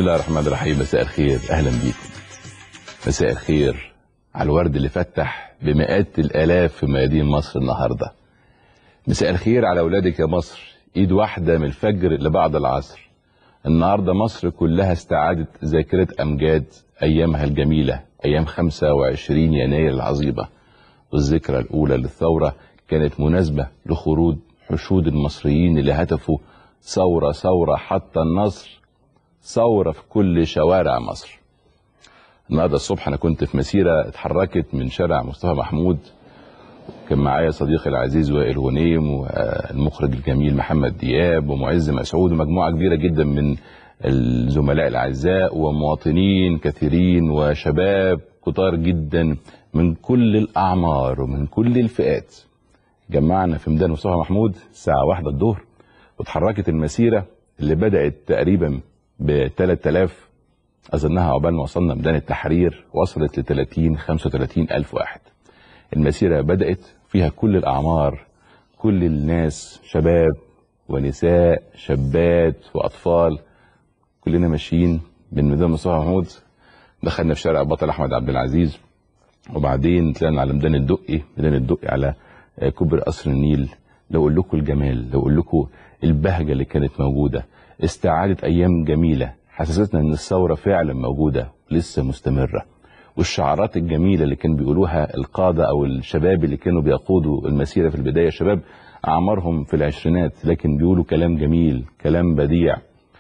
الله الرحمن الرحيم مساء الخير اهلا بيكم مساء الخير على الورد اللي فتح بمئات الالاف في ميادين مصر النهارده مساء الخير على اولادك يا مصر ايد واحده من الفجر لبعد العصر النهارده مصر كلها استعادت ذاكره امجاد ايامها الجميله ايام 25 يناير العظيمه والذكرى الاولى للثوره كانت مناسبه لخروج حشود المصريين اللي هتفوا ثوره ثوره حتى النصر ثوره في كل شوارع مصر النهارده الصبح انا كنت في مسيره اتحركت من شارع مصطفى محمود كان معايا صديقي العزيز وائل غنيم والمخرج الجميل محمد دياب ومعز مسعود ومجموعه كبيره جدا من الزملاء الاعزاء ومواطنين كثيرين وشباب كتار جدا من كل الاعمار ومن كل الفئات جمعنا في ميدان مصطفى محمود الساعه واحدة الظهر واتحركت المسيره اللي بدات تقريبا ب 3000 اظنها عقبال ما وصلنا ميدان التحرير وصلت ل 30 35 الف واحد المسيره بدات فيها كل الاعمار كل الناس شباب ونساء شابات واطفال كلنا ماشيين من ميدان مصطفى محمود دخلنا في شارع البطل احمد عبد العزيز وبعدين طلعنا على ميدان الدقي ميدان الدقي على كوبري قصر النيل لو اقول لكم الجمال لو اقول لكم البهجه اللي كانت موجوده استعادت ايام جميله حسستنا ان الثوره فعلا موجوده لسه مستمره والشعارات الجميله اللي كانوا بيقولوها القاده او الشباب اللي كانوا بيقودوا المسيره في البدايه شباب اعمارهم في العشرينات لكن بيقولوا كلام جميل كلام بديع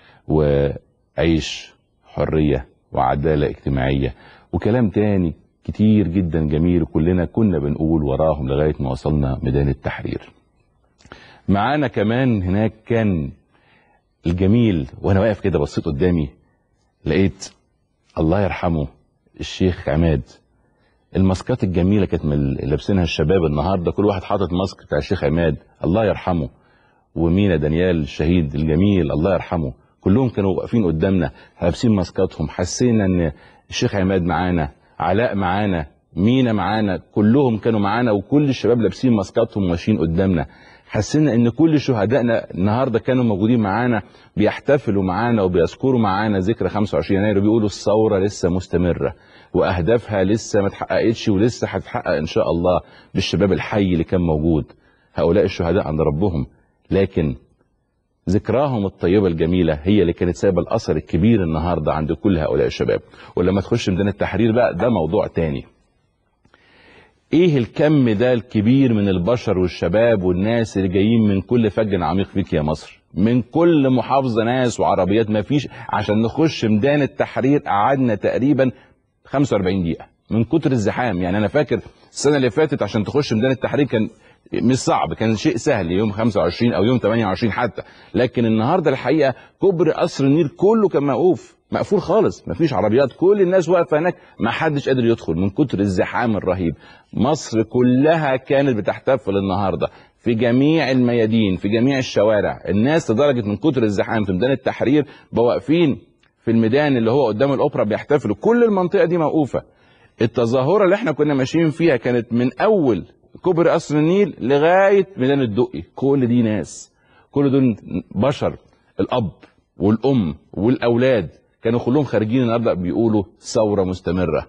وعيش حريه وعداله اجتماعيه وكلام تاني كتير جدا جميل وكلنا كنا بنقول وراهم لغايه ما وصلنا ميدان التحرير. معانا كمان هناك كان الجميل وانا واقف كده بصيت قدامي لقيت الله يرحمه الشيخ عماد الماسكات الجميله كانت من لابسينها الشباب النهارده كل واحد حاطط ماسك بتاع الشيخ عماد الله يرحمه ومينا دانيال الشهيد الجميل الله يرحمه كلهم كانوا واقفين قدامنا لابسين ماسكاتهم حسينا ان الشيخ عماد معانا علاء معانا مينا معانا كلهم كانوا معانا وكل الشباب لابسين ماسكاتهم ماشيين قدامنا حسينا ان كل شهدائنا النهارده كانوا موجودين معانا بيحتفلوا معانا وبيذكروا معانا ذكرى 25 يناير وبيقولوا الثوره لسه مستمره واهدافها لسه ما اتحققتش ولسه هتتحقق ان شاء الله بالشباب الحي اللي كان موجود هؤلاء الشهداء عند ربهم لكن ذكراهم الطيبه الجميله هي اللي كانت سايبه الاثر الكبير النهارده عند كل هؤلاء الشباب ولما تخش ميدان التحرير بقى ده موضوع تاني ايه الكم ده الكبير من البشر والشباب والناس اللي جايين من كل فج عميق فيك يا مصر من كل محافظه ناس وعربيات ما فيش عشان نخش ميدان التحرير قعدنا تقريبا 45 دقيقه من كتر الزحام يعني انا فاكر السنه اللي فاتت عشان تخش ميدان التحرير كان مش صعب كان شيء سهل يوم 25 او يوم 28 حتى لكن النهارده الحقيقه كوبري قصر النيل كله كان موقوف مقفول خالص مفيش عربيات كل الناس واقفه هناك ما حدش قادر يدخل من كتر الزحام الرهيب مصر كلها كانت بتحتفل النهارده في جميع الميادين في جميع الشوارع الناس لدرجه من كتر الزحام في ميدان التحرير بقوا واقفين في الميدان اللي هو قدام الاوبرا بيحتفلوا كل المنطقه دي موقوفه التظاهره اللي احنا كنا ماشيين فيها كانت من اول كوبري قصر النيل لغايه ميدان الدقي كل دي ناس كل دول بشر الاب والام والاولاد كانوا كلهم خارجين النهارده بيقولوا ثوره مستمره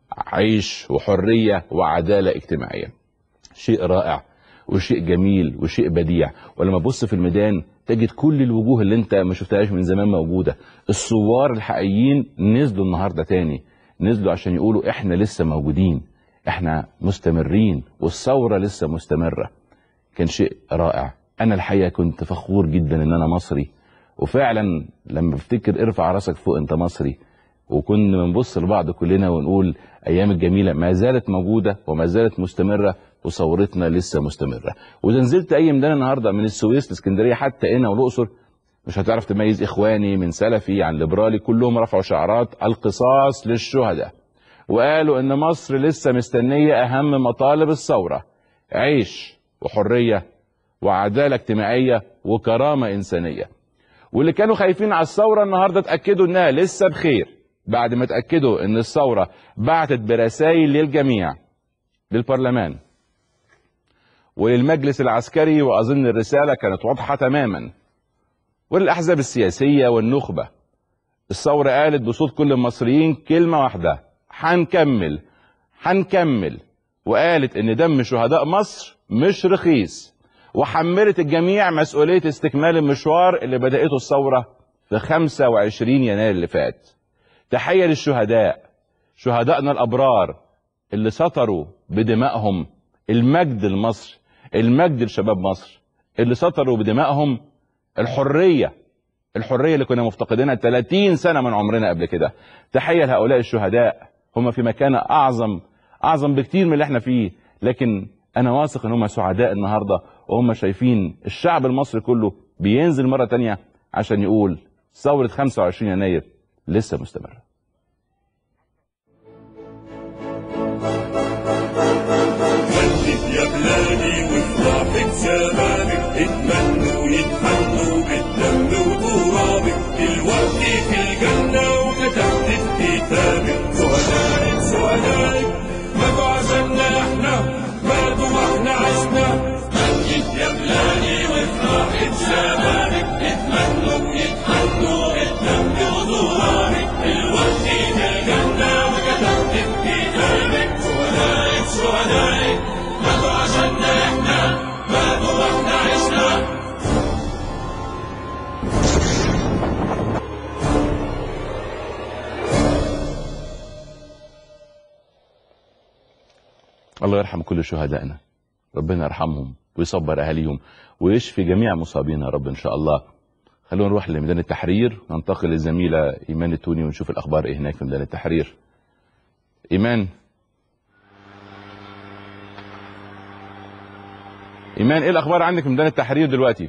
عيش وحريه وعداله اجتماعيه شيء رائع وشيء جميل وشيء بديع ولما تبص في الميدان تجد كل الوجوه اللي انت ما شفتهاش من زمان موجوده الثوار الحقيقيين نزلوا النهارده تاني نزلوا عشان يقولوا احنا لسه موجودين احنا مستمرين والثوره لسه مستمره كان شيء رائع انا الحقيقه كنت فخور جدا ان انا مصري وفعلا لما بفتكر ارفع راسك فوق انت مصري وكنا بنبص لبعض كلنا ونقول ايام الجميله ما زالت موجوده وما زالت مستمره وثورتنا لسه مستمره واذا نزلت اي ميدان النهارده من السويس لاسكندريه حتى هنا والاقصر مش هتعرف تميز اخواني من سلفي عن ليبرالي كلهم رفعوا شعارات القصاص للشهداء وقالوا ان مصر لسه مستنيه اهم مطالب الثوره عيش وحريه وعداله اجتماعيه وكرامه انسانيه واللي كانوا خايفين على الثوره النهارده اتاكدوا انها لسه بخير بعد ما اتاكدوا ان الثوره بعتت برسائل للجميع للبرلمان وللمجلس العسكري واظن الرساله كانت واضحه تماما وللاحزاب السياسيه والنخبه الثورة قالت بصوت كل المصريين كلمة واحدة هنكمل هنكمل وقالت ان دم شهداء مصر مش رخيص وحملت الجميع مسؤولية استكمال المشوار اللي بدأته الثورة في 25 يناير اللي فات تحية للشهداء شهدائنا الأبرار اللي سطروا بدمائهم المجد لمصر المجد لشباب مصر اللي سطروا بدمائهم الحرية الحرية اللي كنا مفتقدينها 30 سنة من عمرنا قبل كده تحية لهؤلاء الشهداء هم في مكانة أعظم أعظم بكتير من اللي احنا فيه لكن أنا واثق إن هم سعداء النهاردة وهم شايفين الشعب المصري كله بينزل مرة تانية عشان يقول ثورة 25 يناير لسه مستمرة خلف يا بلادي وافرحك شبابك اتمنوا يتحنوا بالدم وترابك دلوقتي في الجنة وكتبت في كتابك سؤالك سؤالك ماتوا عشاننا احنا ماتوا واحنا عشنا خلف يا بلادي وافرحك شبابك اتمنوا يتحنوا بالدم وترابك دلوقتي في الجنة وكتبت في كتابك سؤالك سؤالك ماتوا عشاننا احنا ماتوا واحنا عشنا الله يرحم كل شهدائنا ربنا يرحمهم ويصبر اهاليهم ويشفي جميع مصابين يا رب ان شاء الله خلونا نروح لميدان التحرير ننتقل للزميله ايمان التوني ونشوف الاخبار ايه هناك في ميدان التحرير ايمان ايمان ايه الاخبار عندك في ميدان التحرير دلوقتي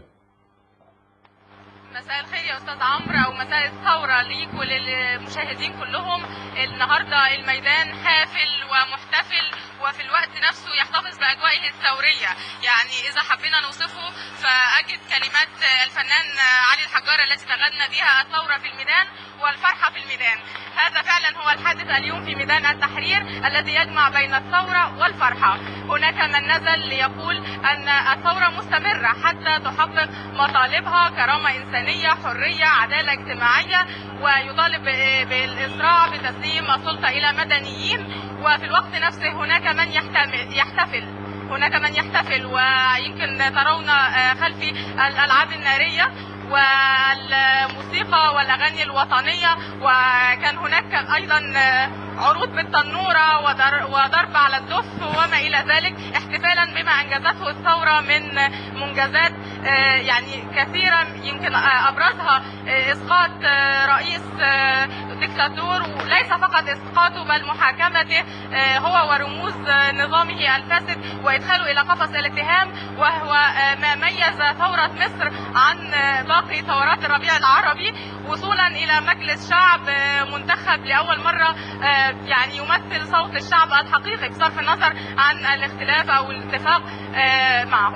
مساء الخير يا استاذ عمرو او مساء الثوره ليك وللمشاهدين كلهم النهارده الميدان حافل ومحتفل وفي الوقت نفسه يحتفظ باجوائه الثوريه يعني اذا حبينا نوصفه فاجد كلمات الفنان علي الحجار التي تغنى بها الثوره في الميدان والفرحه في الميدان هذا فعلا هو الحادث اليوم في ميدان التحرير الذي يجمع بين الثوره والفرحه هناك من نزل ليقول ان الثوره مستمره حتى تحقق مطالبها كرامه انسانيه حريه عداله اجتماعيه ويطالب بالاسراع بتسليم السلطه الى مدنيين وفي الوقت نفسه هناك من يحتمل يحتفل هناك من يحتفل ويمكن ترون خلفي الالعاب الناريه والموسيقى والاغاني الوطنيه وكان هناك ايضا عروض بالتنوره وضرب على الدف وما الى ذلك احتفالا بما انجزته الثوره من منجزات يعني كثيره يمكن ابرزها اسقاط رئيس دكتاتور وليس فقط اسقاطه بل محاكمته هو ورموز نظامه الفاسد وادخاله الى قفص الاتهام وهو ما ميز ثوره مصر عن باقي ثورات الربيع العربي وصولا الى مجلس شعب منتخب لاول مره يعني يمثل صوت الشعب الحقيقي بصرف النظر عن الاختلاف او الاتفاق معه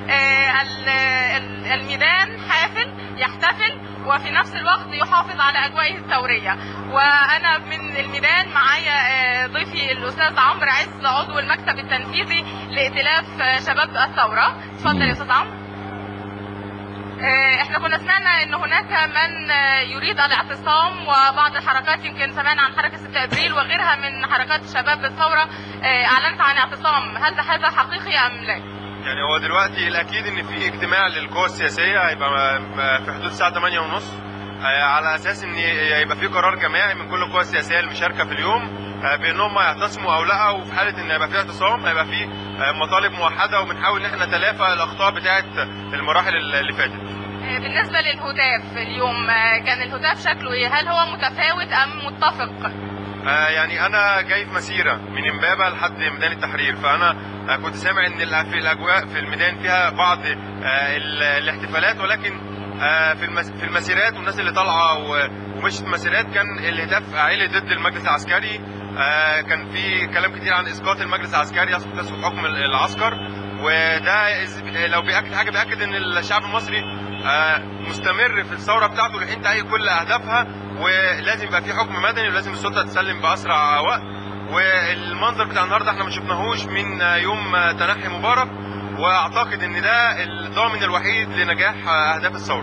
الميدان حافل يحتفل وفي نفس الوقت يحافظ على اجوائه الثوريه وانا من الميدان معايا ضيفي الاستاذ عمرو عز عضو المكتب التنفيذي لائتلاف شباب الثوره اتفضل يا استاذ عمرو احنا كنا سمعنا ان هناك من يريد الاعتصام وبعض الحركات يمكن سمعنا عن حركه 6 ابريل وغيرها من حركات شباب الثوره اعلنت عن اعتصام هل هذا حقيقي ام لا؟ يعني هو دلوقتي الاكيد ان في اجتماع للقوى السياسيه هيبقى في حدود الساعه 8 ونص على اساس ان يبقى في قرار جماعي من كل القوى السياسيه المشاركه في اليوم بانهم يعتصموا او لا وفي حاله ان يبقى في اعتصام هيبقى في مطالب موحده وبنحاول ان احنا نتلافى الاخطاء بتاعه المراحل اللي فاتت. بالنسبه للهتاف اليوم كان الهتاف شكله ايه؟ هل هو متفاوت ام متفق؟ آه يعني انا جاي في مسيره من امبابه لحد ميدان التحرير فانا آه كنت سامع ان في الاجواء في الميدان فيها بعض آه الاحتفالات ولكن في في المسيرات والناس اللي طالعه ومشت المسيرات كان الهتاف عالي ضد المجلس العسكري كان في كلام كتير عن اسقاط المجلس العسكري يسقط حكم العسكر وده لو بياكد حاجه بياكد ان الشعب المصري مستمر في الثوره بتاعته لحين تحقيق كل اهدافها ولازم يبقى في حكم مدني ولازم السلطه تسلم باسرع وقت والمنظر بتاع النهارده احنا ما شفناهوش من يوم تنحي مبارك واعتقد ان ده الضامن الوحيد لنجاح اهداف الثوره.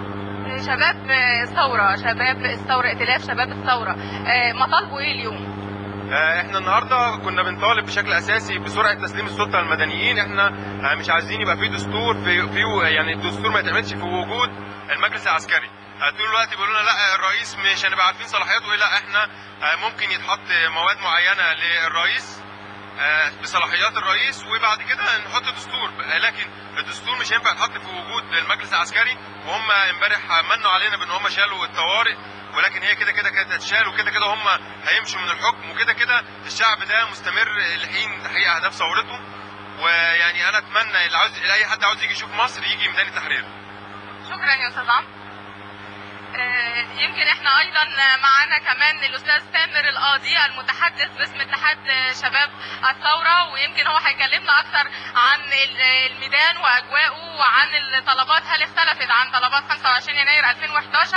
شباب الثورة شباب الثورة ائتلاف شباب الثورة آه، مطالبه ايه اليوم؟ آه، احنا النهارده كنا بنطالب بشكل اساسي بسرعه تسليم السلطه للمدنيين احنا آه، مش عايزين يبقى في دستور في في يعني الدستور ما يتعملش في وجود المجلس العسكري آه، طول الوقت بيقولوا لنا لا الرئيس مش هنبقى عارفين صلاحياته ايه لا احنا آه، ممكن يتحط مواد معينه للرئيس آه، بصلاحيات الرئيس وبعد كده نحط دستور آه، لكن الدستور مش هينفع يتحط في وجود المجلس العسكري وهم امبارح منوا علينا بان هم شالوا الطوارئ ولكن هي كده كده كانت هتشال وكده كده هم هيمشوا من الحكم وكده كده الشعب ده مستمر لحين تحقيق اهداف ثورته ويعني انا اتمنى اللي عاوز اي حد عاوز يجي يشوف مصر يجي ميدان التحرير شكرا يا استاذ عمرو آه، يمكن احنا ايضا معانا كمان الاستاذ تامر القاضي المتحدث باسم اتحاد شباب الثوره ويمكن هو هيكلمنا اكثر عن ال- الميدان واجواءه وعن الطلبات هل اختلفت عن طلبات 25 يناير 2011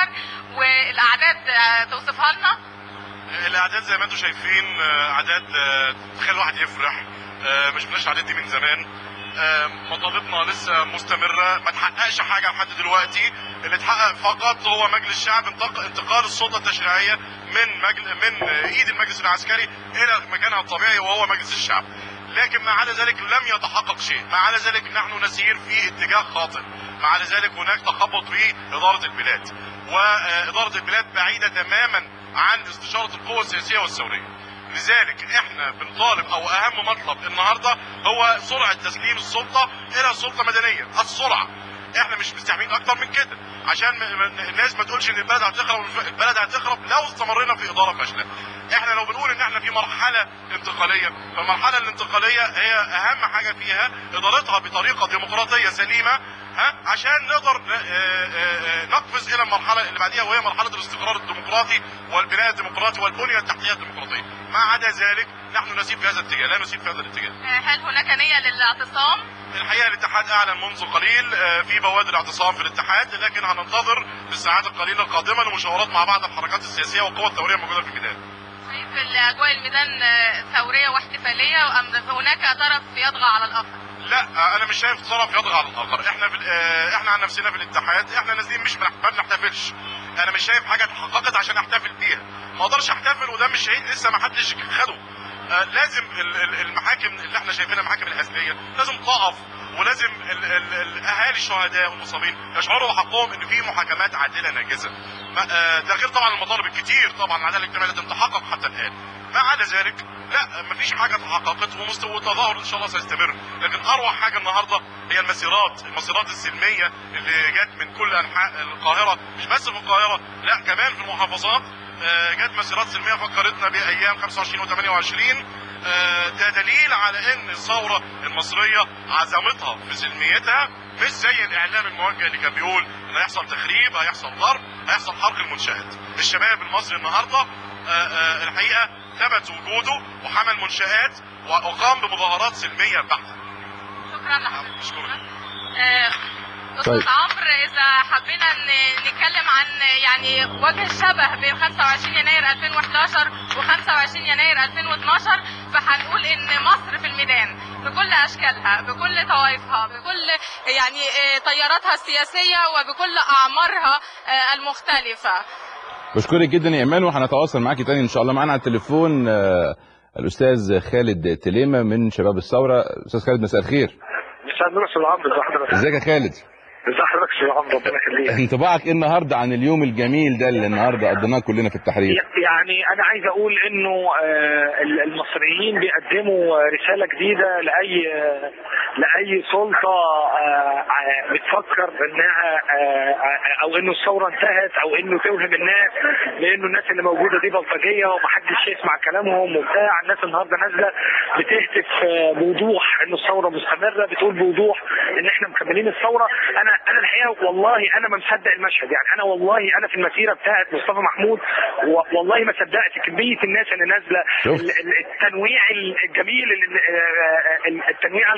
والاعداد آه، توصفها لنا الاعداد زي ما انتم شايفين آه، اعداد آه، تخلي الواحد يفرح آه، مش بناش الاعداد دي من زمان آه، مطالبنا لسه مستمره ما تحققش حاجه لحد دلوقتي اللي اتحقق فقط هو مجلس الشعب انتق- انتقال السلطه التشريعيه من مجل من آه، ايد المجلس العسكري الى مكانها الطبيعي وهو مجلس الشعب لكن ما عدا ذلك لم يتحقق شيء ما عدا ذلك نحن نسير في اتجاه خاطئ ما عدا ذلك هناك تخبط في اداره البلاد واداره البلاد بعيده تماما عن استشاره القوى السياسيه والثوريه لذلك احنا بنطالب او اهم مطلب النهارده هو سرعه تسليم السلطه الى سلطه مدنيه السرعه احنا مش مستحملين اكتر من كده عشان م- م- الناس ما تقولش ان البلد هتخرب البلد هتخرب لو استمرينا في اداره فاشله احنا لو بنقول ان احنا في مرحله انتقاليه فالمرحله الانتقاليه هي اهم حاجه فيها ادارتها بطريقه ديمقراطيه سليمه ها عشان نقدر ن- آه، آه، آه، نقفز الى المرحله اللي بعديها وهي مرحله الاستقرار الديمقراطي والبناء الديمقراطي والبنيه التحتيه الديمقراطيه ما عدا ذلك نحن نسير في هذا الاتجاه لا نسير في هذا الاتجاه آه، هل هناك نيه للاعتصام الحقيقه الاتحاد اعلن منذ قليل آه، في بوادر اعتصام في الاتحاد لكن هننتظر في الساعات القليله القادمه لمشاورات مع بعض الحركات السياسيه والقوى الثوريه الموجوده في الميدان شايف الاجواء الميدان آه، ثوريه واحتفاليه ام هناك طرف يطغى على الاخر لا آه، انا مش شايف طرف يطغى على الاخر احنا في ال- آه، احنا عن نفسنا في الاتحاد احنا نازلين مش بنح- ما بنحتفلش انا مش شايف حاجه اتحققت عشان احتفل بيها ما اقدرش احتفل وده مش شهيد لسه ما حدش خده آه، لازم ال- ال- المحاكم اللي احنا شايفينها المحاكم الحزبيه لازم تقف ولازم ال- ال- الاهالي الشهداء والمصابين يشعروا بحقهم ان في محاكمات عادله ناجزه ما- آه، ده غير طبعا المطالب الكتير طبعا العداله الاجتماعيه لازم تحقق حتى الان ما عدا ذلك لا مفيش حاجه تحققت ومستوى التظاهر ان شاء الله سيستمر لكن اروع حاجه النهارده هي المسيرات المسيرات السلميه اللي جت من كل انحاء القاهره مش بس في القاهره لا كمان في المحافظات آه، جت مسيرات سلميه فكرتنا بايام 25 و28 ده دليل على ان الثوره المصريه عزمتها في سلميتها مش زي الاعلام الموجه اللي كان بيقول ان هيحصل تخريب هيحصل ضرب هيحصل حرق المنشات الشباب المصري النهارده آه، آه، الحقيقه ثبت وجوده وحمل منشآت وقام بمظاهرات سلميه بحته شكرا لحضرتك أشكرك. آه، استاذ طيب. عمرو اذا حبينا ن- نتكلم عن يعني وجه الشبه بين 25 يناير 2011 و25 يناير 2012 فهنقول ان مصر في الميدان بكل اشكالها بكل طوائفها بكل يعني آه، تياراتها السياسيه وبكل اعمارها آه، المختلفه بشكرك جدا يا ايمان وهنتواصل معاكي تاني ان شاء الله معانا على التليفون آه، الاستاذ خالد تليمه من شباب الثوره استاذ خالد مساء الخير مساء النور استاذ عمرو ازي حضرتك ازيك يا خالد ازي حضرتك استاذ عمرو ربنا يخليك انطباعك ايه النهارده عن اليوم الجميل ده اللي النهارده قضيناه كلنا في التحرير يعني انا عايز اقول انه آه، ال- المصريين بيقدموا رساله جديده لاي لاي سلطه آه، ع- بتفكر انها آه، آه، او انه الثوره انتهت او انه توهم الناس لانه الناس اللي موجوده دي بلطجيه ومحدش يسمع كلامهم وبتاع الناس النهارده نازله بتهتف آه، بوضوح ان الثوره مستمره بتقول بوضوح ان احنا مكملين الثوره انا انا الحقيقه والله انا ما مصدق المشهد يعني انا والله انا في المسيره بتاعت مصطفى محمود و- والله ما صدقت كميه الناس اللي نازله شفت. ال- ال- التنويع الجميل اللي- آه، آه، التنويعه الجميله اللي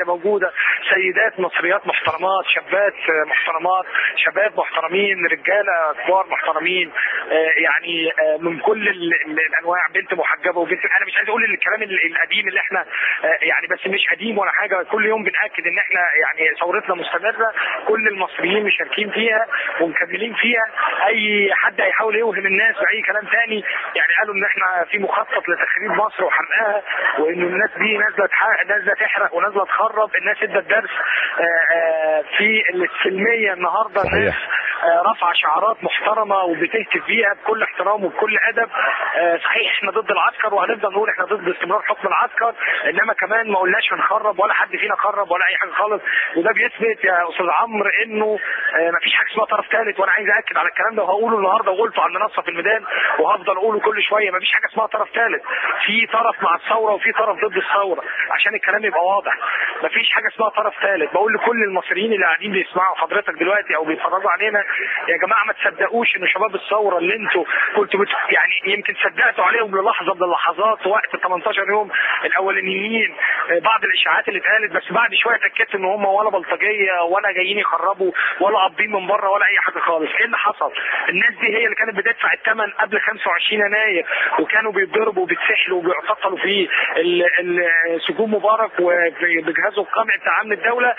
موجوده سيدات مصريات محترمات شابات آه، محترمات شباب محترمين رجاله كبار محترمين آه، يعني آه، من كل ال- ال- الانواع بنت محجبه وبنت انا مش عايز اقول الكلام ال- القديم اللي احنا آه، يعني بس مش قديم ولا حاجه كل يوم بناكد ان احنا يعني ثورتنا مستمره كل المصريين مشاركين فيها ومكملين فيها اي حد هيحاول يوهم الناس باي كلام تاني يعني قالوا ان احنا في مخطط لتخريب مصر وحرقها وان الناس دي نازله تحرق نازله تحرق ونازله تخرب الناس ادت درس آه، آه، في السلميه النهارده صحيح. الناس آه، رافعه شعارات محترمه وبتهتف بيها بكل احترام وبكل ادب آه، صحيح احنا ضد العسكر وهنفضل نقول احنا ضد استمرار حكم العسكر انما كمان ما قلناش هنخرب ولا حد فينا خرب ولا اي حاجه خالص وده بيثبت يا استاذ عمرو انه آه، مفيش حاجه اسمها طرف ثالث وانا عايز اكد على الكلام ده وهقوله النهارده وقلته على المنصه في الميدان وهفضل اقوله كل شويه مفيش حاجه اسمها طرف ثالث في طرف مع الثوره وفي طرف ضد الثوره عشان الكلام يبقى واضح مفيش حاجه اسمها طرف ثالث بقول لكل المصريين اللي قاعدين بيسمعوا حضرتك دلوقتي او بيتفرجوا علينا يا جماعه ما تصدقوش ان شباب الثوره اللي انتوا كنتوا بت... يعني يمكن صدقتوا عليهم للحظه من اللحظات وقت ال 18 يوم الاولانيين آه، بعض الاشاعات اللي اتقالت بس بعد شويه اتاكدت ان هم ولا بلطجيه ولا جايين يخربوا ولا قابضين من بره ولا اي حاجه خالص ايه اللي حصل الناس دي هي اللي كانت بتدفع الثمن قبل 25 يناير وكانوا بيتضربوا وبيتسحلوا وبيعتقلوا في ال- ال- سجون مبارك وبجهازه القمعي بتاع امن الدوله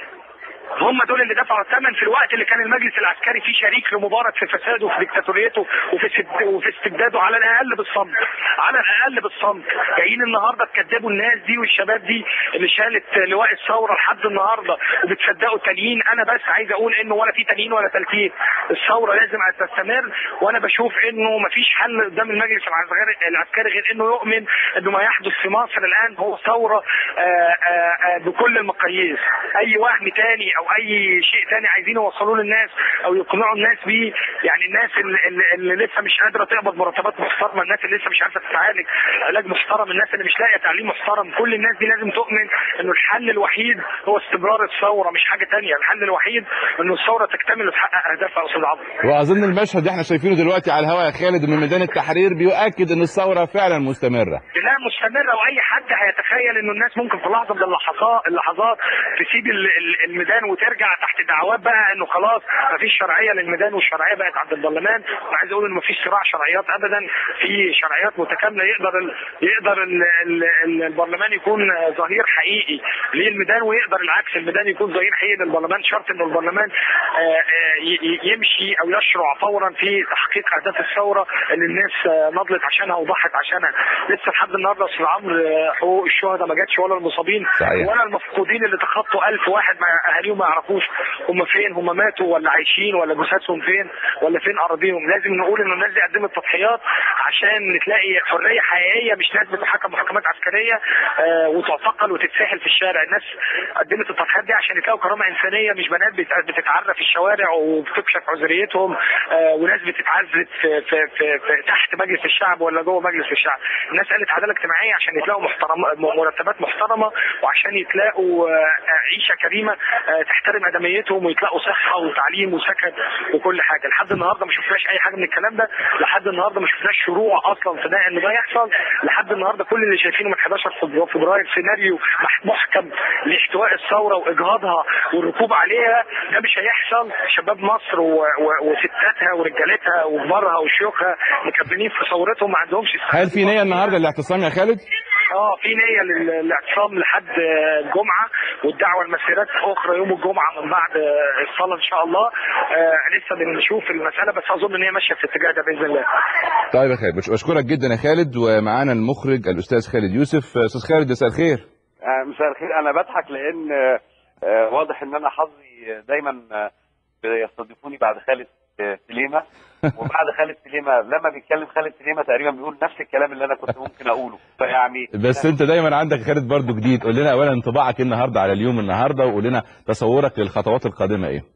هم دول اللي دفعوا الثمن في الوقت اللي كان المجلس العسكري فيه شريك لمبارك في فساده وفي ديكتاتوريته وفي سد وفي استبداده على الاقل بالصمت على الاقل بالصمت جايين النهارده تكذبوا الناس دي والشباب دي اللي شالت لواء الثوره لحد النهارده وبتصدقوا التانيين انا بس عايز اقول انه ولا في تانيين ولا تالتين الثوره لازم تستمر وانا بشوف انه مفيش حل قدام المجلس العسكري العسكري غير انه يؤمن انه ما يحدث في مصر الان هو ثوره آه، آه، آه، بكل المقاييس اي وهم تاني او اي شيء تاني عايزين يوصلوه للناس او يقنعوا الناس بيه يعني الناس اللي, اللي, اللي لسه مش قادره تقبض مرتبات محترمه الناس اللي لسه مش عارفه تتعالج علاج محترم الناس اللي مش لاقيه تعليم محترم كل الناس دي لازم تؤمن انه الحل الوحيد هو استمرار الثوره مش حاجه تانية الحل الوحيد انه الثوره تكتمل وتحقق اهدافها يا استاذ عمرو واظن المشهد اللي احنا شايفينه دلوقتي على الهواء يا خالد من ميدان التحرير بيؤكد ان الثوره فعلا مستمره لا مستمره واي حد هيتخيل انه الناس ممكن في لحظه من اللحظات اللحظات تسيب ال- ال- الميدان وترجع تحت دعوات بقى انه خلاص مفيش شرعيه للميدان والشرعيه بقت عند البرلمان انا عايز اقول انه مفيش صراع شرعيات ابدا في شرعيات متكامله يقدر ال يقدر ال ال ال البرلمان يكون ظهير حقيقي للميدان ويقدر العكس الميدان يكون ظهير حقيقي للبرلمان شرط انه البرلمان آه، آه، ي- ي- يمشي او يشرع فورا في تحقيق اهداف الثوره اللي الناس آه، نضلت عشانها وضحت عشانها لسه لحد النهارده استاذ عمرو آه، حقوق الشهداء ما جاتش ولا المصابين صحيح. ولا المفقودين اللي تخطوا ألف واحد ما اهاليهم ما يعرفوش هم فين هم ماتوا ولا عايشين ولا جثثهم فين ولا فين اراضيهم لازم نقول ان الناس دي قدمت تضحيات عشان تلاقي حريه حقيقيه مش ناس بتحكم محاكمات عسكريه آه، وتعتقل وتتساحل في الشارع الناس قدمت التضحيات دي عشان يتلاقوا كرامه انسانيه مش بنات بت- بتتعرى في الشوارع وبتكشف عذريتهم آه، وناس بتتعذب في, في, في, في تحت مجلس الشعب ولا جوه مجلس الشعب الناس قالت عداله اجتماعيه عشان يتلاقوا محترم مرتبات محترمه وعشان يتلاقوا آه، عيشه كريمه آه، تحترم ادميتهم ويتلاقوا صحه وتعليم وسكن وكل حاجه لحد النهارده ما شفناش اي حاجه من الكلام ده لحد النهارده ما شفناش شروع اصلا في ده ان ده يحصل لحد النهارده كل اللي شايفينه من 11 فبراير- فبراير سيناريو مح- محكم لاحتواء الثوره واجهاضها والركوب عليها ده مش هيحصل شباب مصر و... و... وستاتها ورجالتها وكبارها وشيوخها مكملين في ثورتهم ما عندهمش هل في نيه النهارده للاعتصام يا خالد؟ اه في نيه لل- للاعتصام لحد الجمعه والدعوه لمسيرات اخرى يوم الجمعه من بعد الصلاه ان شاء الله آه لسه بنشوف المساله بس اظن ان هي ماشيه في الاتجاه ده باذن الله طيب يا خالد بش- بشكرك جدا يا خالد ومعانا المخرج الاستاذ خالد يوسف استاذ خالد مساء الخير آه، مساء الخير انا بضحك لان آه، آه، واضح ان انا حظي دايما آه، بيستضيفوني بعد خالد آه، سليمه وبعد خالد سليمه لما بيتكلم خالد سليمه تقريبا بيقول نفس الكلام اللي انا كنت ممكن اقوله فيعني بس انت دايما عندك يا خالد برضو جديد قول لنا اولا انطباعك إيه النهارده على اليوم النهارده وقول لنا تصورك للخطوات القادمه ايه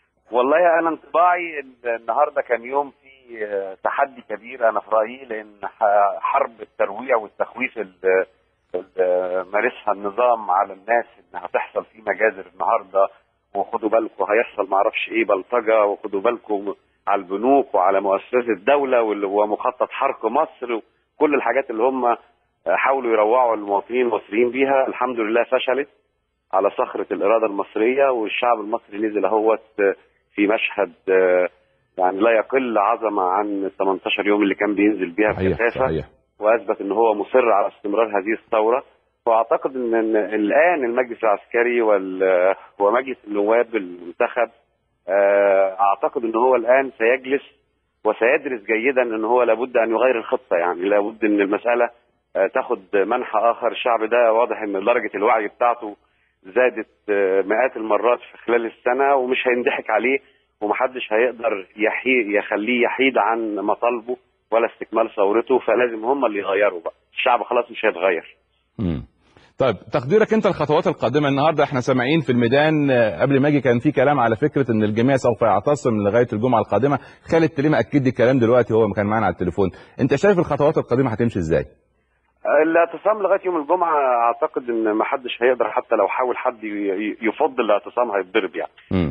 والله انا انطباعي إن النهارده كان يوم فيه آه، تحدي كبير انا في رايي لان ح- حرب الترويع والتخويف اللي اللي مارسها النظام على الناس انها تحصل في مجازر النهارده وخدوا بالكم هيحصل معرفش ايه بلطجه وخدوا بالكم على البنوك وعلى مؤسسات الدوله وال- ومخطط حرق مصر وكل الحاجات اللي هم حاولوا يروعوا المواطنين المصريين بيها الحمد لله فشلت على صخره الاراده المصريه والشعب المصري نزل اهوت في مشهد آه، يعني لا يقل عظمه عن 18 يوم اللي كان بينزل بيها صحيح بكثافه صحيح واثبت ان هو مصر على استمرار هذه الثوره واعتقد ان إن الان المجلس العسكري وال- ومجلس النواب المنتخب آه، اعتقد ان هو الان سيجلس وسيدرس جيدا ان هو لابد ان يغير الخطه يعني لابد ان المساله آه، تاخد منحى اخر الشعب ده واضح ان درجه الوعي بتاعته زادت آه، مئات المرات في خلال السنه ومش هينضحك عليه ومحدش هيقدر يحي يخليه يحيد عن مطالبه ولا استكمال ثورته فلازم هم اللي يغيروا بقى الشعب خلاص مش هيتغير مم. طيب تقديرك انت الخطوات القادمه النهارده احنا سامعين في الميدان آه، قبل ما اجي كان في كلام على فكره ان الجميع سوف يعتصم لغايه الجمعه القادمه خالد تليمه اكد لي الكلام دلوقتي هو كان معانا على التليفون انت شايف الخطوات القادمه هتمشي ازاي الاعتصام لغايه يوم الجمعه اعتقد ان ما حدش هيقدر حتى لو حاول حد ي- ي- يفضل الاعتصام هيتضرب يعني مم.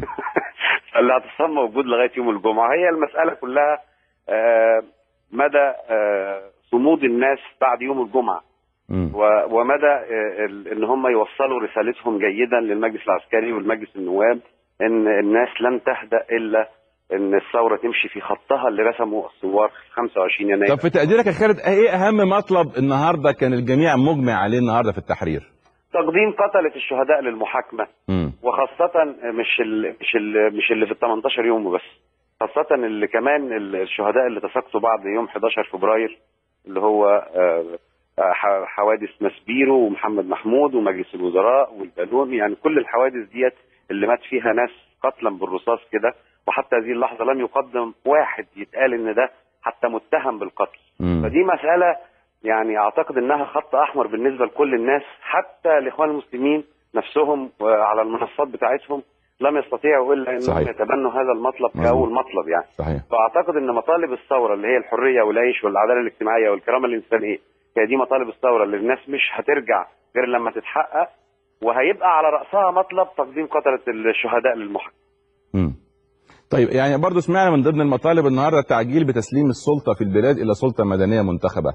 الاعتصام موجود لغايه يوم الجمعه هي المساله كلها آه، مدى آه، صمود الناس بعد يوم الجمعه مم. و- ومدى آه، ال- ان هم يوصلوا رسالتهم جيدا للمجلس العسكري والمجلس النواب ان الناس لن تهدأ الا ان الثوره تمشي في خطها اللي رسمه الثوار في 25 يناير طب في تقديرك يا خالد ايه اهم مطلب النهارده كان الجميع مجمع عليه النهارده في التحرير تقديم قتله الشهداء للمحاكمه مم. وخاصة مش ال مش ال مش اللي في ال 18 يوم بس خاصة اللي كمان ال- الشهداء اللي تساقطوا بعد يوم 11 فبراير اللي هو آه، آه، ح- حوادث مسبيرو ومحمد محمود ومجلس الوزراء والبالون يعني كل الحوادث ديت اللي مات فيها ناس قتلا بالرصاص كده وحتى هذه اللحظة لم يقدم واحد يتقال ان ده حتى متهم بالقتل مم. فدي مسألة يعني أعتقد إنها خط أحمر بالنسبة لكل الناس حتى الإخوان المسلمين نفسهم على المنصات بتاعتهم لم يستطيعوا إلا إنهم صحيح. يتبنوا هذا المطلب مظبوط. كأول مطلب يعني صحيح فأعتقد إن مطالب الثورة اللي هي الحرية والعيش والعدالة الاجتماعية والكرامة الإنسانية هي دي مطالب الثورة اللي الناس مش هترجع غير لما تتحقق وهيبقى على رأسها مطلب تقديم قتلة الشهداء للمحاكمة مم. طيب يعني برضه سمعنا من ضمن المطالب النهارده التعجيل بتسليم السلطه في البلاد الى سلطه مدنيه منتخبه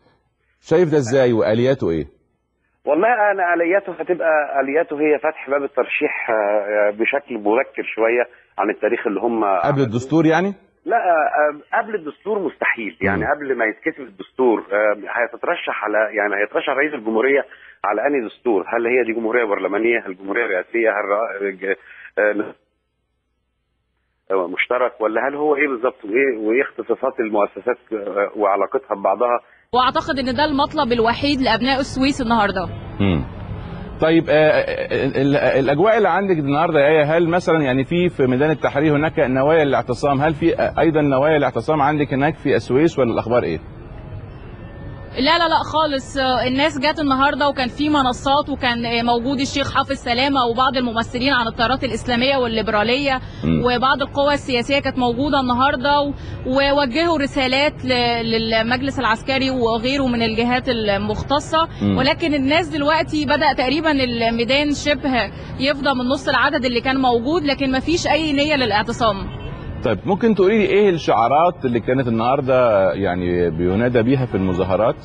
شايف ده ازاي والياته ايه والله انا الياته هتبقى الياته هي فتح باب الترشيح آه، بشكل مبكر شويه عن التاريخ اللي هم قبل الدستور يعني لا آه، قبل الدستور مستحيل يعني مم. قبل ما يتكتب الدستور آه، هيتترشح على يعني هيترشح رئيس الجمهوريه على انهي دستور هل هي دي جمهوريه برلمانيه هل جمهوريه رئاسيه هل رأ- ج- آه، آه، مشترك ولا هل هو ايه بالظبط وايه وايه اختصاصات المؤسسات آه، وعلاقتها ببعضها واعتقد ان ده المطلب الوحيد لابناء السويس النهارده مم. طيب آه، ال- ال- الاجواء اللي عندك النهارده يا آية، هل مثلا يعني في في ميدان التحرير هناك نوايا للاعتصام هل في ايضا نوايا الاعتصام عندك هناك في السويس ولا الاخبار ايه لا لا لا خالص آه، الناس جت النهارده وكان في منصات وكان آه، موجود الشيخ حافظ سلامه وبعض الممثلين عن التيارات الاسلاميه والليبراليه مم. وبعض القوى السياسيه كانت موجوده النهارده و- ووجهوا رسالات ل- للمجلس العسكري وغيره من الجهات المختصه مم. ولكن الناس دلوقتي بدا تقريبا الميدان شبه يفضى من نص العدد اللي كان موجود لكن ما فيش اي نيه للاعتصام طيب ممكن تقولي لي ايه الشعارات اللي كانت النهارده يعني بينادى بيها في المظاهرات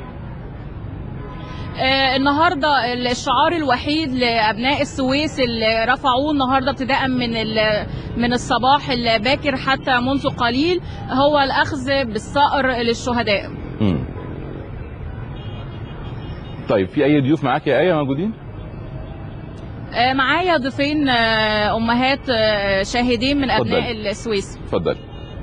آه، النهارده الشعار الوحيد لابناء السويس اللي رفعوه النهارده ابتداء من ال- من الصباح الباكر حتى منذ قليل هو الاخذ بالثأر للشهداء. مم. طيب في اي ضيوف معاك يا ايه موجودين آه، معايا ضيفين آه، امهات آه، شاهدين من ابناء اتفضل. السويس. اتفضل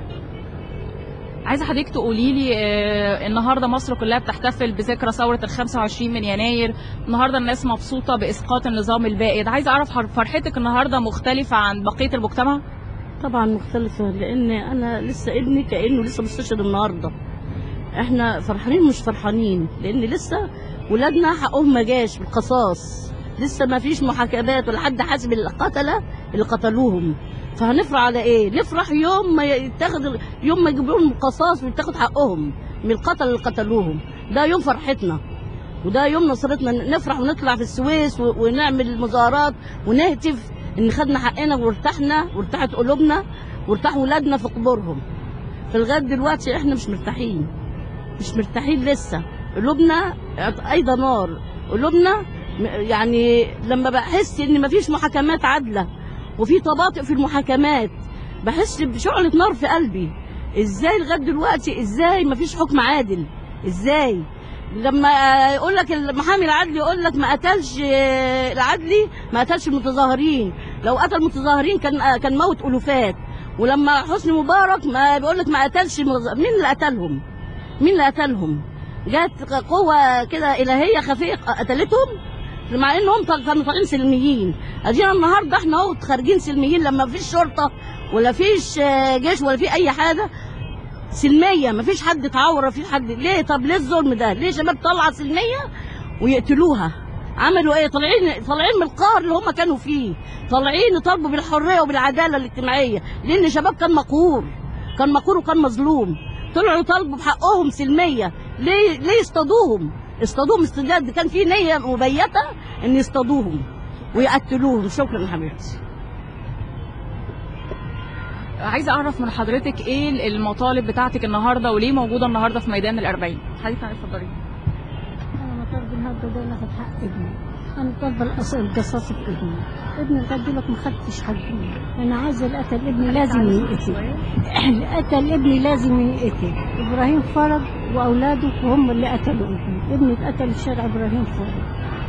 عايزه حضرتك تقولي لي آه، النهارده مصر كلها بتحتفل بذكرى ثوره ال 25 من يناير، النهارده الناس مبسوطه باسقاط النظام البائد، عايزه اعرف حر- فرحتك النهارده مختلفه عن بقيه المجتمع؟ طبعا مختلفة لأن أنا لسه ابني كأنه لسه مستشهد النهاردة احنا فرحانين مش فرحانين لأن لسه ولادنا حقهم ما جاش بالقصاص لسه ما فيش محاكمات ولا حد حاسب القتلة اللي قتلوهم فهنفرح على ايه؟ نفرح يوم ما يتاخد يوم ما يجيب لهم قصاص ويتاخد حقهم من القتل اللي قتلوهم ده يوم فرحتنا وده يوم نصرتنا نفرح ونطلع في السويس و- ونعمل مظاهرات ونهتف ان خدنا حقنا وارتحنا وارتاحت قلوبنا وارتاح ولادنا في قبورهم فلغايه دلوقتي احنا مش مرتاحين مش مرتاحين لسه قلوبنا ايضا نار قلوبنا م- يعني لما بحس ان مفيش محاكمات عادله وفي تباطؤ في المحاكمات بحس بشعلة نار في قلبي ازاي لغايه دلوقتي ازاي مفيش حكم عادل ازاي لما يقول لك المحامي العدلي يقول لك ما قتلش آه، العدلي ما قتلش المتظاهرين لو قتل المتظاهرين كان آه، كان موت الوفات ولما حسني مبارك ما بيقول لك ما قتلش المتظ- مين اللي قتلهم مين اللي قتلهم جت قوة كده إلهية خفية قتلتهم مع انهم طل- كانوا طالعين سلميين ادينا النهارده احنا اهو خارجين سلميين لما مفيش شرطه ولا فيش آه، جيش ولا في اي حاجه سلميه مفيش حد اتعور مفيش حد ليه طب ليه الظلم ده ليه شباب طالعه سلميه ويقتلوها عملوا ايه طالعين طالعين من القهر اللي هم كانوا فيه طالعين يطالبوا بالحريه وبالعداله الاجتماعيه لان شباب كان مقهور كان مقهور وكان مظلوم طلعوا يطالبوا بحقهم سلميه ليه ليه يصطادوهم اصطادوهم اصطياد كان في نيه مبيته ان يصطادوهم ويقتلوهم شكرا يا حبيبتي عايزه اعرف من حضرتك ايه المطالب بتاعتك النهارده وليه موجوده النهارده في ميدان الأربعين حضرتك اتفضلي انا طالب النهارده ده ناخد حق ابني انا طالبه القص- القصاص في ابني ابني لغايه دلوقتي ما خدتش حقي انا عايزه اللي قتل ابني لازم ينقتل اللي قتل ابني لازم ينقتل ابراهيم فرج واولاده هم اللي قتلوا ابني ابني اتقتل في شارع ابراهيم فرج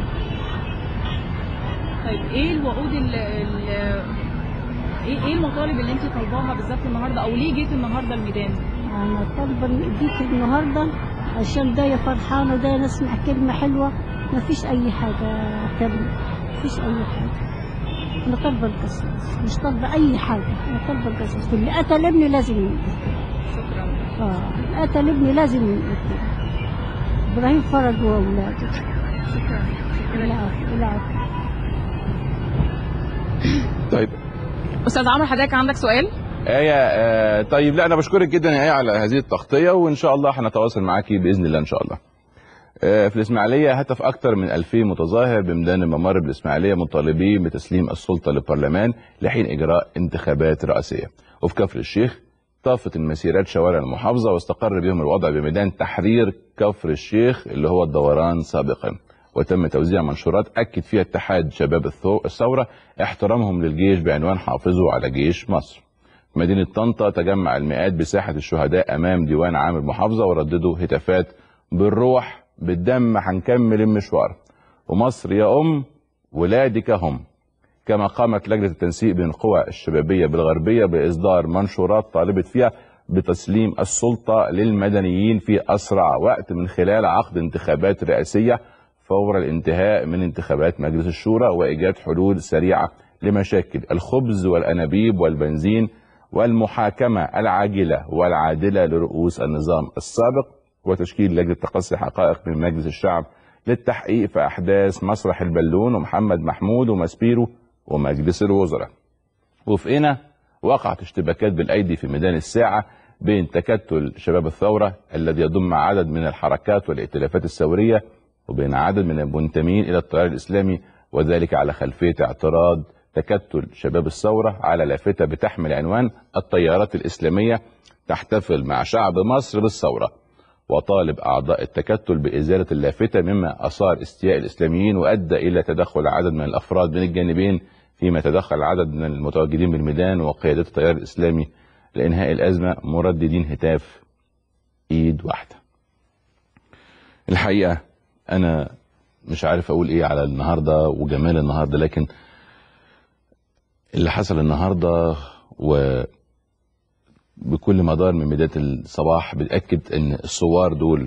طيب ايه الوعود ال ال ايه ايه المطالب اللي انت طالباها بالظبط النهارده او ليه جيت النهارده الميدان انا طالبه إن جيت النهارده عشان ده فرحانه وده نسمع كلمه حلوه ما فيش اي حاجه تانية ما فيش اي حاجه انا طالبه القصاص مش طالبه اي حاجه انا طالبه القصاص اللي قتل ابني لازم ينقتل شكرا اه اللي قتل ابني لازم ينقتل ابراهيم فرج واولاده شكرا شكرا العفو العفو طيب استاذ عمرو حضرتك عندك سؤال آية آه طيب لا أنا بشكرك جدا يا آية على هذه التغطية وإن شاء الله هنتواصل معاكي بإذن الله إن شاء الله. آه في الإسماعيلية هتف أكثر من 2000 متظاهر بميدان الممر بالإسماعيلية مطالبين بتسليم السلطة للبرلمان لحين إجراء انتخابات رئاسية. وفي كفر الشيخ طافت المسيرات شوارع المحافظة واستقر بهم الوضع بميدان تحرير كفر الشيخ اللي هو الدوران سابقا. وتم توزيع منشورات أكد فيها اتحاد شباب الثو- الثورة احترامهم للجيش بعنوان حافظوا على جيش مصر. مدينة طنطا تجمع المئات بساحة الشهداء أمام ديوان عام المحافظة ورددوا هتافات بالروح بالدم هنكمل المشوار ومصر يا أم ولادك هم كما قامت لجنة التنسيق بين القوى الشبابية بالغربية بإصدار منشورات طالبت فيها بتسليم السلطة للمدنيين في أسرع وقت من خلال عقد انتخابات رئاسية فور الانتهاء من انتخابات مجلس الشورى وإيجاد حلول سريعة لمشاكل الخبز والأنابيب والبنزين والمحاكمة العاجلة والعادلة لرؤوس النظام السابق وتشكيل لجنة تقصي حقائق من مجلس الشعب للتحقيق في أحداث مسرح البالون ومحمد محمود ومسبيرو ومجلس الوزراء وفي هنا وقعت اشتباكات بالأيدي في ميدان الساعة بين تكتل شباب الثورة الذي يضم عدد من الحركات والائتلافات الثورية وبين عدد من المنتمين إلى التيار الإسلامي وذلك على خلفية اعتراض تكتل شباب الثورة على لافتة بتحمل عنوان التيارات الإسلامية تحتفل مع شعب مصر بالثورة وطالب أعضاء التكتل بإزالة اللافتة مما أثار استياء الإسلاميين وأدى إلى تدخل عدد من الأفراد من الجانبين فيما تدخل عدد من المتواجدين بالميدان وقيادات التيار الإسلامي لإنهاء الأزمة مرددين هتاف إيد واحدة الحقيقة أنا مش عارف أقول إيه على النهاردة وجمال النهاردة لكن اللي حصل النهاردة و بكل مدار من بداية الصباح بتأكد ان الثوار دول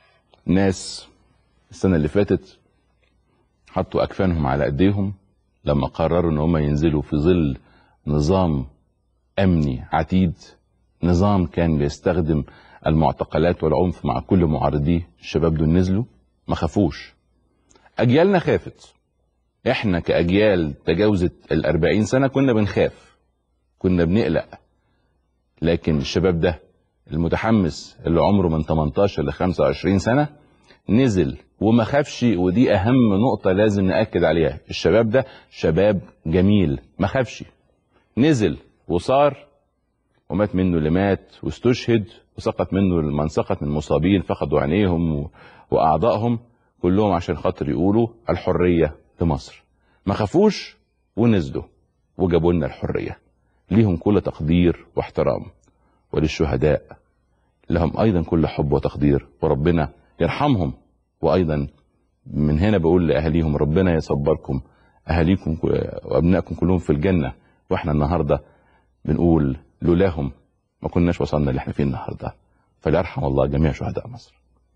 ناس السنة اللي فاتت حطوا أكفانهم على أيديهم لما قرروا ان هم ينزلوا في ظل نظام أمني عتيد نظام كان بيستخدم المعتقلات والعنف مع كل معارضيه الشباب دول نزلوا ما خافوش أجيالنا خافت احنا كأجيال تجاوزت الأربعين سنة كنا بنخاف كنا بنقلق لكن الشباب ده المتحمس اللي عمره من 18 ل 25 سنة نزل وما خافش ودي أهم نقطة لازم نأكد عليها الشباب ده شباب جميل ما خافش نزل وصار ومات منه اللي مات واستشهد وسقط منه من سقط من مصابين فقدوا عينيهم و- وأعضائهم كلهم عشان خاطر يقولوا الحريه لمصر ما خافوش ونزلوا وجابوا لنا الحريه ليهم كل تقدير واحترام وللشهداء لهم ايضا كل حب وتقدير وربنا يرحمهم وايضا من هنا بقول لاهاليهم ربنا يصبركم اهاليكم وابنائكم كلهم في الجنه واحنا النهارده بنقول لولاهم ما كناش وصلنا اللي احنا فيه النهارده فليرحم الله جميع شهداء مصر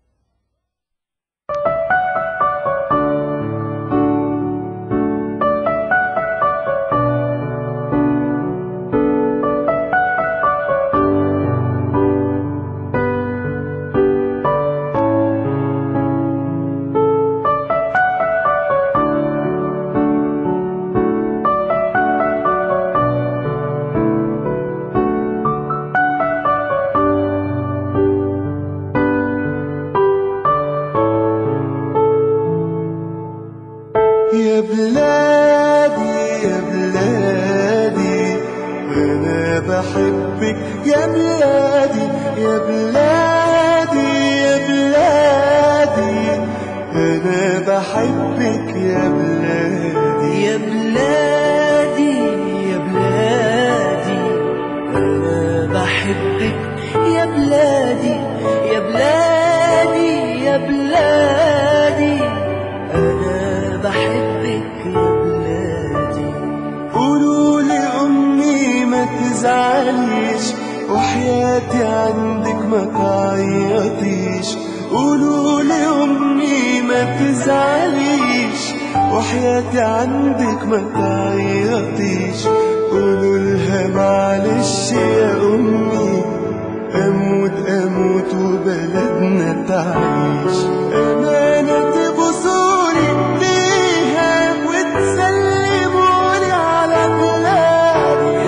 يا بلادي يا بلادي أنا بحبك يا بلادي يا بلادي يا بلادي أنا بحبك يا بلادي يا بلادي يا بلادي أنا بحبك يا بلادي يا بلادي يا بلادي أنا بحبك يا بلادي قولوا لأمي ما تزعليش وحياتي عندك ما تعيطيش قولوا لأمي ما تزعليش وحياتي عندك ما تعيطيش قولوا لها معلش يا أمي أموت أموت وبلدنا تعيش أمانة تبصولي بيها وتسلمولي على بلادي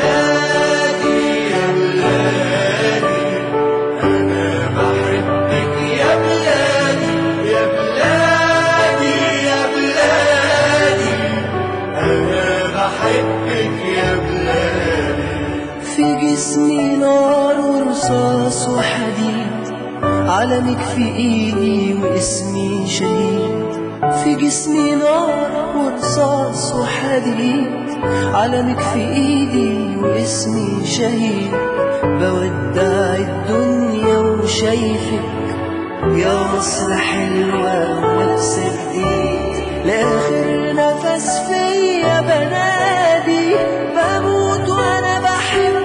يا بلادي يا بلادي أنا بحبك يا بلادي يا بلادي يا بلادي أنا بحبك يا بلادي في جسمي نار ورصاص وحديد علمك في ايدي واسمي شهيد في جسمي نار ورصاص وحديد علمك في ايدي واسمي شهيد بودع الدنيا وشايفك يا مصر حلوة ونفس جديد لآخر نفس فيا بنادي بموت وأنا بحب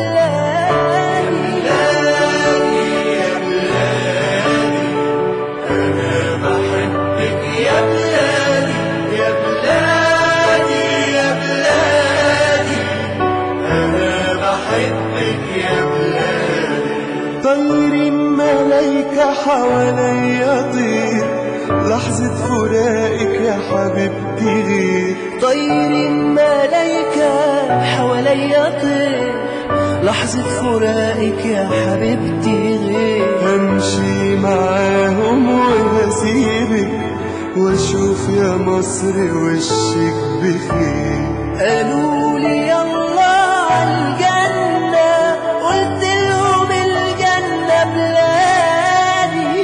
بلادي يا بلادي أنا بحبك يا بلادي يا بلادي يا بلادي أنا بحبك يا بلادي طير ملايكة حواليا طير لحظة فراقك يا حبيبتي غير طير ملايكة حواليا طير لحظة فراقك يا حبيبتي غير همشي معاهم وهسيبك واشوف يا مصر وشك بخير قالوا لي يلا عالجنة قلت لهم الجنة بلادي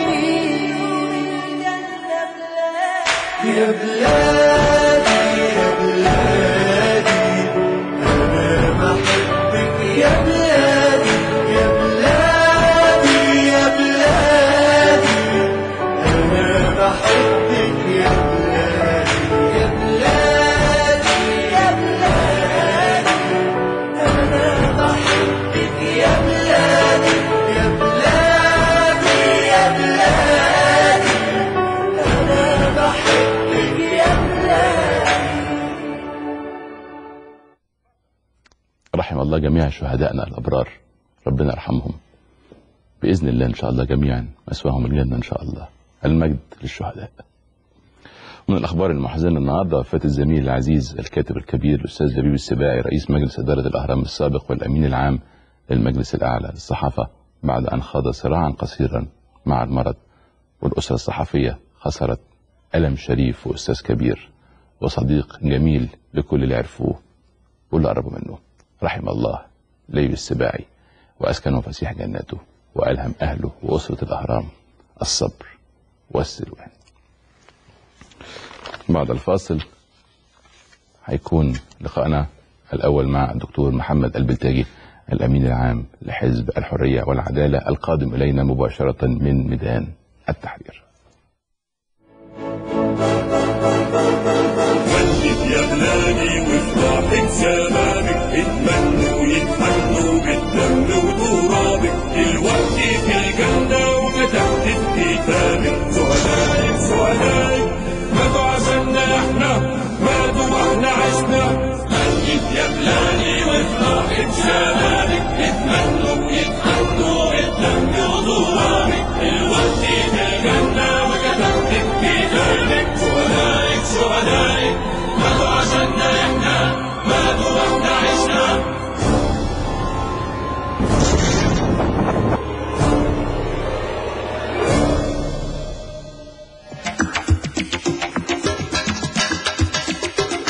يا بلادي يا بلادي أنا بحبك يا بلادي يا بلادي يا بلادي أنا بحبك يا بلادي يا بلادي يا بلادي أنا بحبك يا بلادي يا بلادي يا بلادي أنا بحبك يا بلادي رحم الله جميع شهدائنا الأبرار ربنا يرحمهم بإذن الله إن شاء الله جميعا مسواهم الجنة إن شاء الله المجد للشهداء من الأخبار المحزنة النهاردة وفاة الزميل العزيز الكاتب الكبير الأستاذ لبيب السباعي رئيس مجلس إدارة الأهرام السابق والأمين العام للمجلس الأعلى للصحافة بعد أن خاض صراعا قصيرا مع المرض والأسرة الصحفية خسرت ألم شريف وأستاذ كبير وصديق جميل لكل اللي عرفوه واللي قربوا منه رحم الله ليبي السباعي وأسكنه فسيح جناته وألهم أهله وأسرة الأهرام الصبر والسلوان بعد الفاصل هيكون لقاءنا الأول مع الدكتور محمد البلتاجي الأمين العام لحزب الحرية والعدالة القادم إلينا مباشرة من ميدان التحرير